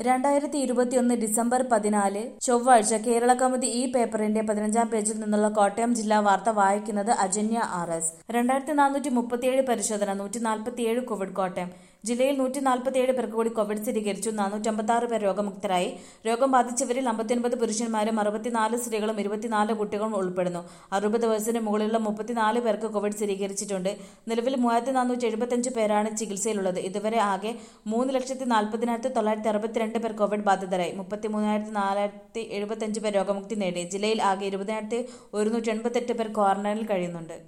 രണ്ടായിരത്തി ഇരുപത്തിയൊന്ന് ഡിസംബർ പതിനാല് ചൊവ്വാഴ്ച കേരള കൗമുദി ഈ പേപ്പറിന്റെ പതിനഞ്ചാം പേജിൽ നിന്നുള്ള കോട്ടയം ജില്ലാ വാർത്ത വായിക്കുന്നത് അജന്യ ആർ എസ് രണ്ടായിരത്തി നാനൂറ്റി മുപ്പത്തിയേഴ് പരിശോധന നൂറ്റി നാൽപ്പത്തിയേഴ് കോവിഡ് കോട്ടയം ജില്ലയിൽ നൂറ്റി നാൽപ്പത്തിയേഴ് പേർക്ക് കൂടി കോവിഡ് സ്ഥിരീകരിച്ചു നാനൂറ്റമ്പത്താറ് പേർ രോഗമുക്തരായി രോഗം ബാധിച്ചവരിൽ അമ്പത്തിയൊൻപത് പുരുഷന്മാരും അറുപത്തിനാല് സ്ത്രീകളും ഇരുപത്തിനാല് കുട്ടികളും ഉൾപ്പെടുന്നു അറുപത് വയസ്സിന് മുകളിലുള്ള മുപ്പത്തിനാല് പേർക്ക് കോവിഡ് സ്ഥിരീകരിച്ചിട്ടുണ്ട് നിലവിൽ മൂവായിരത്തി നാനൂറ്റി എഴുപത്തിയഞ്ച് പേരാണ് ചികിത്സയിലുള്ളത് ഇതുവരെ ആകെ മൂന്ന് ലക്ഷത്തി നാൽപ്പതിനായിരത്തി തൊള്ളായിരത്തി അറുപത്തിരണ്ട് പേർ കോവിഡ് ബാധിതരായി മുപ്പത്തി മൂവായിരത്തി നാലായിരത്തി എഴുപത്തിയഞ്ച് പേർ രോഗമുക്തി നേടി ജില്ലയിൽ ആകെ ഇരുപതിനായിരത്തി ഒരുന്നൂറ്റി എൺപത്തെട്ട് പേർ ക്വാറന്റൈനിൽ കഴിയുന്നുണ്ട്